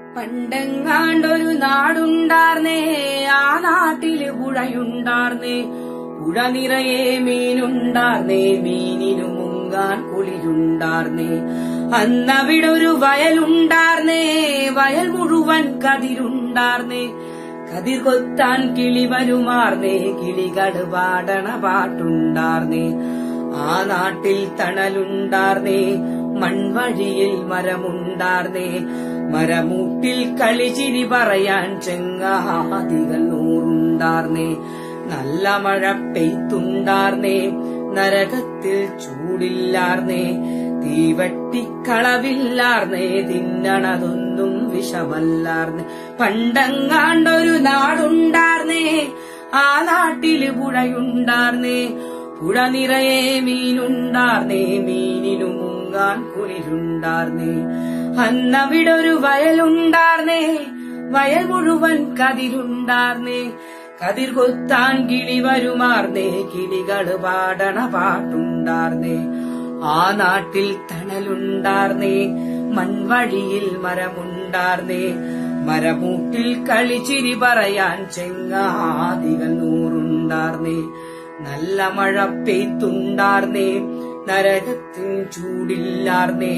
പണ്ടെങ്ങാണ്ടൊരു നാടുണ്ടാർന്നേ ആ നാട്ടില് പുഴയുണ്ടാർന്നേ പുഴ നിറയെ മീനുണ്ടാർന്നേ മീനിനു മുങ്ങാൻ കുളിരുണ്ടാർന്നേ അന്നവിടൊരു വയലുണ്ടാർന്നേ വയൽ മുഴുവൻ കതിരുണ്ടാർന്നേ കതിർ കൊത്താൻ കിളി വരുമാർന്നേ കിളികള് പാടണ പാട്ടുണ്ടാർന്നേ ആ നാട്ടിൽ തണലുണ്ടാർന്നേ മൺവഴിയിൽ മരമുണ്ടാർന്നേ മരമൂട്ടിൽ കളിച്ചിരി പറയാൻ ചെങ്ങാതികൾ നൂറുണ്ടാർന്നേ നല്ല മഴ പെയ്ത്തുണ്ടാർന്നേ നരകത്തിൽ ചൂടില്ലാർന്നേ തീവട്ടിക്കളവില്ലാർന്നേ തിന്നണതൊന്നും വിഷമല്ലാർന്നേ പണ്ടങ്ങാണ്ടൊരു നാടുണ്ടാർന്നേ ആ നാട്ടില് പുഴയുണ്ടാർന്നേ പുഴ നിറയെ മീനുണ്ടാർന്നേ മീനിനു മുങ്ങാൻ കുളിരുണ്ടാർന്നേ അന്നവിടൊരു വയലുണ്ടാർന്നേ വയൽ മുഴുവൻ കതിരുണ്ടാർന്നേ കതിർ കൊത്താൻ കിളി വരുമാർന്നേ കിളികള് പാടണ പാട്ടുണ്ടാർന്നേ ആ നാട്ടിൽ തണലുണ്ടാർന്നേ മൺവഴിയിൽ മരമുണ്ടാർന്നേ മരമൂട്ടിൽ കളിച്ചിരി പറയാൻ ചെങ്ങാതികൾ നൂറുണ്ടാർന്നേ നല്ല മഴ പെയ്ത്തുണ്ടാർന്നേ നരകത്തിൻ ചൂടില്ലാർന്നേ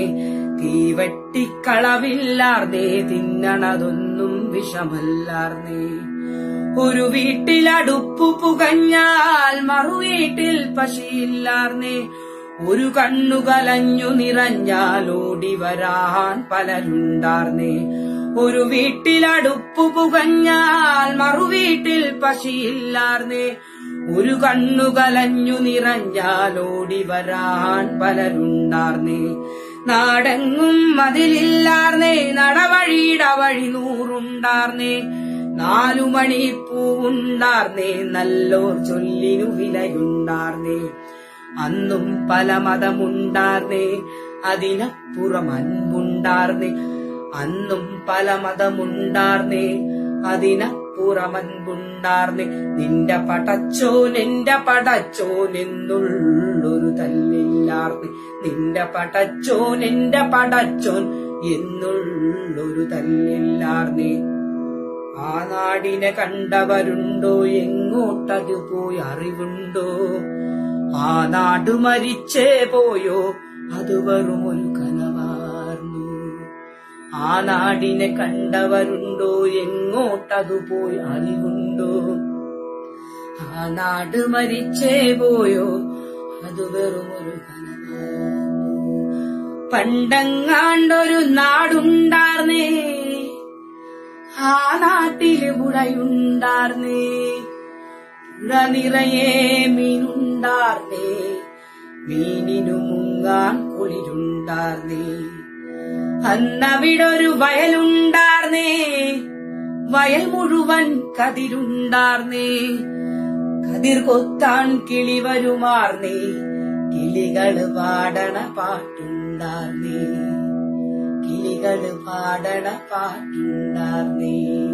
തീവട്ടിക്കളവില്ലാർന്നേ തിന്നണതൊന്നും വിഷമല്ലാർന്നേ ഒരു വീട്ടിലടുപ്പു പുകഞ്ഞാൽ മറുവീട്ടിൽ പശിയില്ലാർന്നേ ഒരു കണ്ണു കലഞ്ഞു നിറഞ്ഞാൽ ഓടി വരാൻ പലരുണ്ടാർന്നേ ഒരു വീട്ടിലടുപ്പു പുകഞ്ഞാൽ മറുവീട്ടിൽ പശിയില്ലാർന്നേ ഒരു കണ്ണു കലഞ്ഞു നിറഞ്ഞാൽ ഓടി വരാൻ പലരുണ്ടാർന്നേ നാടെങ്ങും മതിലില്ലാർന്നേ നടവഴിയുടെ വഴി നൂറുണ്ടാർന്നേ നാലു മണി പൂവുണ്ടാർന്നേ നല്ലോർ ചൊല്ലിനു വിലയുണ്ടാർന്നേ അന്നും പല മതമുണ്ടാർന്നേ അതിനപ്പുറം അൻപുണ്ടാർന്നേ അന്നും പല മതമുണ്ടാർന്നേ അതിനപ്പുറം അൻപുണ്ടാർന്നേ നിന്റെ പടച്ചോൻ എന്റെ പടച്ചോൻ എന്നുള്ളൊരു തല്ലില്ലാർന്നേ നിന്റെ പടച്ചോൻ എന്റെ പടച്ചോൻ എന്നുള്ളൊരു തല്ലില്ലാർന്നേ ആ നാടിനെ കണ്ടവരുണ്ടോ എങ്ങോട്ടത് പോയി അറിവുണ്ടോ ആ നാട് മരിച്ചേ പോയോ അത് വെറും ഒരു കനവാർന്നു ആ നാടിനെ കണ്ടവരുണ്ടോ എങ്ങോട്ടത് പോയി അറിവുണ്ടോ ആ നാട് മരിച്ചേ പോയോ അത് വെറും ഒരു കനവാർന്നു പണ്ടങ്ങാണ്ടൊരു നാടുണ്ടാർന്നേ ആ നാട്ടില് പുഴയുണ്ടാർന്നേ പുഴ നിറയെ മീനുണ്ടാർന്നേ മീനിനു മുങ്ങാൻ കുളിരുണ്ടാർന്നേ അന്നവിടൊരു വയലുണ്ടാർന്നേ വയൽ മുഴുവൻ കതിരുണ്ടാർന്നേ കതിർ കൊത്താൻ കിളി വരുമാർന്നേ കിളികള് പാടണ പാട്ടുണ്ടാർന്നേ കിളികള് പാടണ പാട്ടുണ്ടാർന്നേ